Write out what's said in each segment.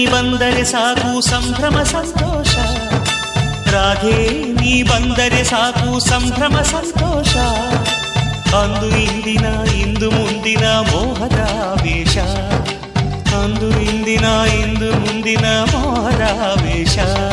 ಬಂದರೆ ಸಾಕು ಸಂಭ್ರಮ ಸಂತೋಷ ರಾಧೆ ನೀ ಬಂದರೆ ಸಾಕು ಸಂಭ್ರಮ ಸಂತೋಷ ಅಂದು ಇಂದಿನ ಇಂದು ಮುಂದಿನ ಮೋಹದ ವೇಷ ಅಂದು ಇಂದಿನ ಇಂದು ಮುಂದಿನ ಮೋಹದ ವೇಷ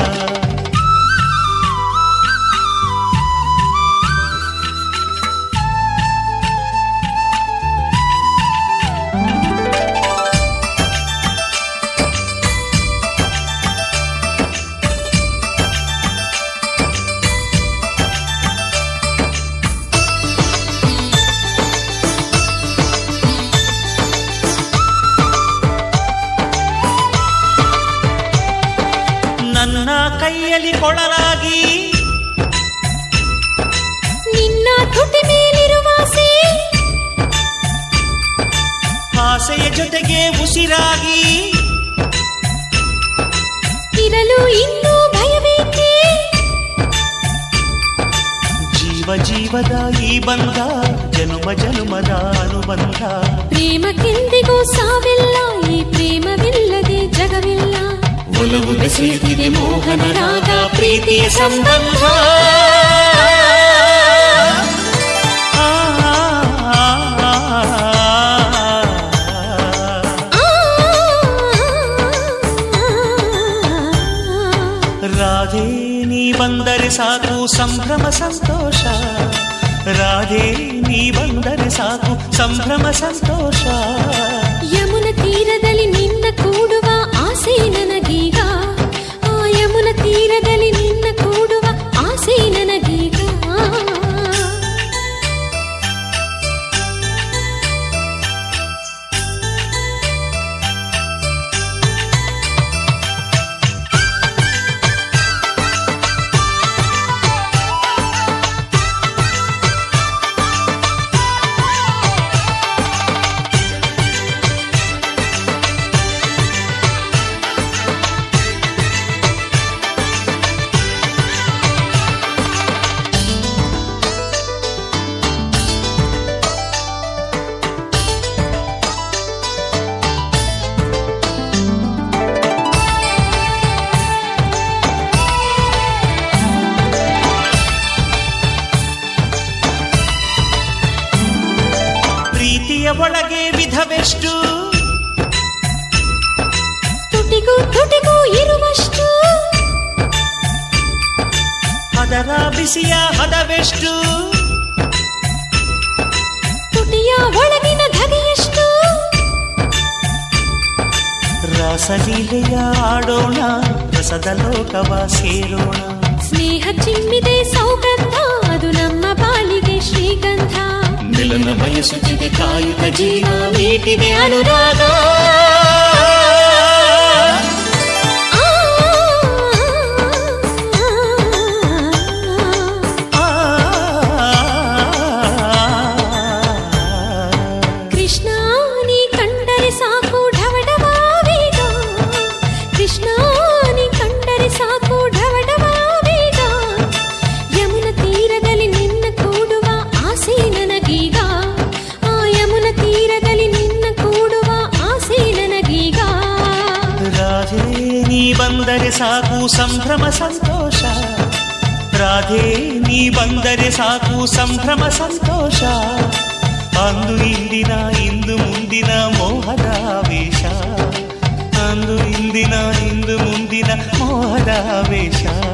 ನನ್ನ ಕೈಯಲ್ಲಿ ಕೊಳಲಾಗಿ ನಿನ್ನ ತುಟಿ ಮೇಲಿರುವಾಸೆ ಆಸೆಯ ಜೊತೆಗೆ ಉಸಿರಾಗಿ ಇರಲು ಇನ್ನೂ ಭಯವೇಕೆ ಜೀವ ಜೀವದ ಈ ಬಂಧ ಜನುಮ ಜನುಮದ ಅನುಬಂಧ ಪ್ರೇಮಕ್ಕೆಂದಿಗೂ ಸಾವಿಲ್ಲ ಈ ಪ್ರೇಮವಿಲ್ಲದೆ ಜಗವಿಲ್ಲ ಒಲವು ಬೆಸೆಯುತ್ತಿದೆ ಮೋಹನ ರಾಗ ಪ್ರೀತಿಯ ಸಂಬಂಧ ಆ, ಆ, ಆ, ಆ. ಆ, ರಾಧೆ ನೀ ಬಂದರೆ ಸಾಕು ಸಂಭ್ರಮ ಸಂತೋಷ ರಾಧೆ ನೀ ಬಂದರೆ ಸಾಕು ಸಂಭ್ರಮ ಸಂತೋಷ ಯಮುನ ತೀರದಲ್ಲಿ ನಿನ್ನ ಕೂಡುವ ಆಸೆ ನನಗೀಗ ಆ ಯಮುನ ತೀರದಲ್ಲಿ ನಿನ್ನ ಕೂಡುವ ಆಸೆ ನನಗೀಗ ಪ್ರೀತಿಯ ಒಳಗೆ ವಿಧವೆಷ್ಟು ತುಟಿಗೂ ತುಟಿಗೂ ಇರುವಷ್ಟು ಅದರ ಬಿಸಿಯ ಹದವೆಷ್ಟು ತುಟಿಯ ಒಳಗಿನ ಧಗೆಯಷ್ಟು ರಾಸಲೀಲೆಯ ಆಡೋಣ ರಸದ ಲೋಕವ ಸೇರೋಣ ಸ್ನೇಹ ಚಿಮ್ಮಿದೆ ಸೌಗಂಧ ಅದು ನಮ್ಮ ಬಾಳಿಗೆ ಶ್ರೀಗಂಧ ಮಿಲನ ಬಯಸುತ್ತಿದೆ ಕಾಯುತ್ತ ಜೀವ ಮೀಟಿದೆ ಅನುರಾಗ ಆ, ಆ, ಕೃಷ್ಣ ನೀ ಕಂಡರೆ ಸಾಕು ಢವಢವಾವೇಗ ಕೃಷ್ಣ ನೀ ಕಂಡರೆ ಸಾಕು ಢವಢವಾವೇಗ ಯಮುನ ತೀರದಲ್ಲಿ ನಿನ್ನ ಕೂಡುವ ಆಸೆ ನನಗೀಗ ಆ ಯಮುನ ತೀರದಲ್ಲಿ ನಿನ್ನ ಕೂಡುವ ಆಸೆ ನನಗೀಗ ರಾಧೆ ನೀ ಬಂದರೆ ಸಾಕು ಸಂಭ್ರಮ ಸಂತೋಷ ರಾಧೆ ನೀ ಬಂದರೆ ಸಾಕು ಸಂಭ್ರಮ ಸಂತೋಷ ಅಂದು ಇಂದಿನ ಇಂದು ಮುಂದಿನ ಮೋಹದ ವೇಷ ಅಂದು ಇಂದಿನ ಇಂದು ಮುಂದಿನ ಮೋಹದ ವೇಷ